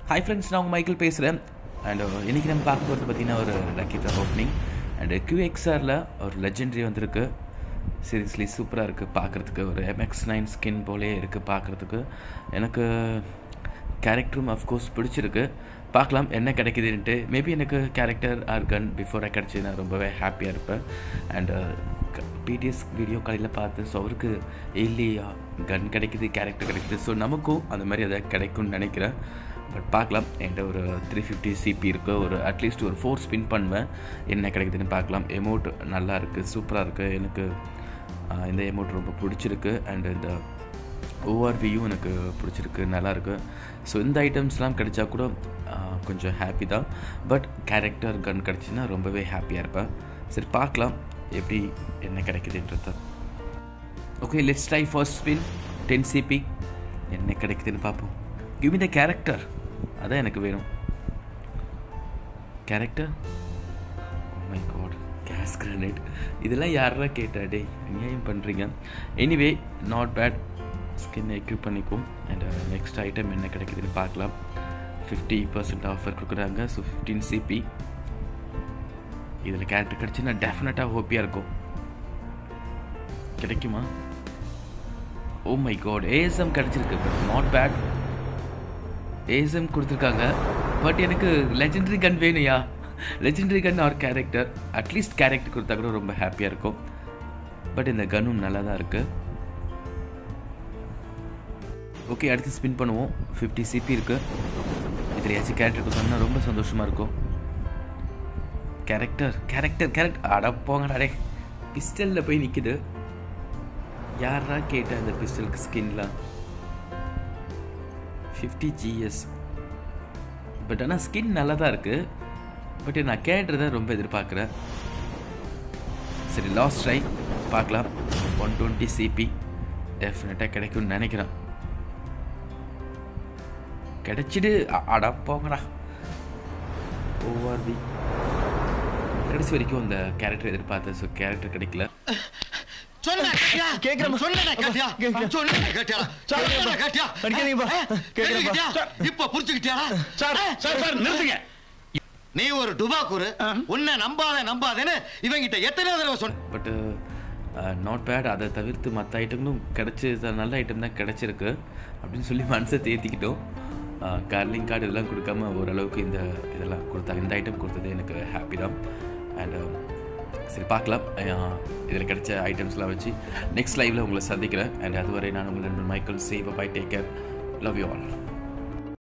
Hi friends நான் உங்கள் Michael பேசுகிறேன் அண்ட் இன்றைக்கி நம்ம பார்க்க போகிறது பார்த்தீங்கன்னா ஒரு லக்கி ட்ராப் ஓப்பனிங் அண்ட் கியூஎக்ஸ்ஆரில் ஒரு லெஜெண்டரி வந்திருக்கு சீரியஸ்லி சூப்பராக இருக்குது பார்க்குறதுக்கு ஒரு எம்எக்ஸ் நைன் ஸ்கின் போலே இருக்குது பார்க்குறதுக்கு எனக்கு கேரக்டரும் அஃப்கோர்ஸ் பிடிச்சிருக்கு பார்க்கலாம் என்ன கிடைக்குதுன்ட்டு மேபி எனக்கு கேரக்டர் ஆர் கன் பிஃபோராக கிடச்சி நான் ரொம்பவே ஹாப்பியாக இருப்பேன் அண்ட் பிடிஎஸ் வீடியோ காலையில் பார்த்து ஸோ அவருக்கு இல்லையா கன் கிடைக்குது கேரக்டர் கிடைக்குது ஸோ நமக்கும் அந்த மாதிரி அதை கிடைக்கும்னு நினைக்கிறேன் பட் பார்க்கலாம் என்கிட்ட ஒரு த்ரீ ஃபிஃப்டி சிபி இருக்குது ஒரு அட்லீஸ்ட் ஒரு ஃபோர் ஸ்பின் பண்ணுவேன் என்ன கிடைக்குதுன்னு பார்க்கலாம் எமௌண்ட் நல்லா இருக்குது சூப்பராக இருக்குது எனக்கு ஆஹ், இந்த எமௌண்ட் ரொம்ப பிடிச்சிருக்கு அண்ட் இந்த ஓஆர்வியும் எனக்கு பிடிச்சிருக்கு நல்லாயிருக்கு ஸோ இந்த ஐட்டம்ஸ்லாம் கிடைச்சா கூட ஆஹ், கொஞ்சம் ஹாப்பி தான் பட் கேரக்டர் கன் கிடச்சின்னா ரொம்பவே ஹாப்பியாக இருப்பேன் சரி பார்க்கலாம் எப்படி என்ன கிடைக்குதுன்றத okay let's try first spin ten CP என்ன கிடைக்குதுன்னு பார்ப்போம் கிவ் மீ த கேரக்டர் அதான் எனக்கு வேணும் character my god gas grenade இதெல்லாம் யாரா கேட்டா டேய் அநியாயம் பண்ணுறீங்க anyway not bad skin equip பண்ணிக்கும் அண்ட் நெக்ஸ்ட் ஐட்டம் என்ன கிடைக்குதுன்னு பார்க்கலாம் ஃபிஃப்டி பர்சன்ட் ஆஃபர் கொடுக்குறாங்க ஸோ ஃபிஃப்டீன் சிபி இதில் கேரக்டர் கிடச்சுன்னா டெஃபினட்டாக ஹோப்பியாக இருக்கும் கிடைக்குமா ஓ மை காட் ஏஎஸ்எம் கிடச்சிருக்கு பட் நாட் பேட் ஏஎஸ்எம் கொடுத்துருக்காங்க பட் எனக்கு லெஜெண்டரி கன் வேணும்யா legendary gun or character at least character கொடுத்தா கூட ரொம்ப ஹாப்பியாக இருக்கும் பட் இந்த கன்னும் நல்லா தான் இருக்குது ஓகே அடுத்து ஸ்பின் பண்ணுவோம் ஃபிஃப்டி சிபி இருக்குது இதில் ஏதாச்சும் கேரக்டர் கொடுத்தாங்கன்னா ரொம்ப சந்தோஷமாக இருக்கும் கேரக்டர் கேரக்டர் கேரக்டர் அட போங்கடா டே பிஸ்டலில் போய் நிற்குது யாரா கேட்ட அந்த பிஸ்டலுக்கு ஸ்கின்லாம் ஃபிஃப்டி ஜிஎஸ் பட் ஆனால் ஸ்கின் நல்லா தான் இருக்குது பட் நான் கேட்டுறத ரொம்ப எதிர்பார்க்குறேன் சரி லாஸ்ட் ட்ரை பார்க்கலாம் ஒன் டுவெண்ட்டி சிபி டெஃபினட்டாக கிடைக்கும்னு நினைக்கிறேன் கிடைச்சிடு அ- அட போங்கடா ஓஆர்வி கடைசி வரைக்கும் அந்த கேரக்டர் எதிர்பார்த்தேன் ஸோ கேரக்டர் கிடைக்கல சொன்னா கேட்டியா? கேக்குறேம்மா. சொன்னா கேட்டியா? கேக்குறேன். சொன்னா கேட்டியா? சார், சொன்னா கேட்டியா? அடிக்காதீங்கப்பா. ஆ? கேக்குறேன்ப்பா. கேட்டுக்கிட்டியா? இப்ப புரிஞ்சுக்கிட்டியாடா? சார் சார் சார் நிறுத்துங்க நீ ஒரு டுபாக்கூரு உன்னை நம்பாத நம்பாதேன்னு இவங்கிட்ட எத்தனை தடவை சொன்ன பட்டு நாட் பேட் அதை தவிர்த்து மற்ற ஐட்டங்களும் கிடச்சி நல்ல ஐட்டம் தான் கிடச்சிருக்கு அப்படின்னு சொல்லி மனசை தேத்திக்கிட்டோம் கார்லிங் கார்டு இதெல்லாம் கொடுக்காம ஓரளவுக்கு இந்த இதெல்லாம் கொடுத்தாங்க இந்த ஐட்டம் கொடுத்தது எனக்கு ஹாப்பி தான் அண்ட் சரி பார்க்கலாம் இதில் கிடைச்ச ஐட்டம்ஸ்லாம் வச்சு நெக்ஸ்ட் லைவில் உங்களை சந்திக்கிறேன் அண்ட் அதுவரை நான் உங்கள் நண்பன் மைக்கேல் சேவ் bye take care love you all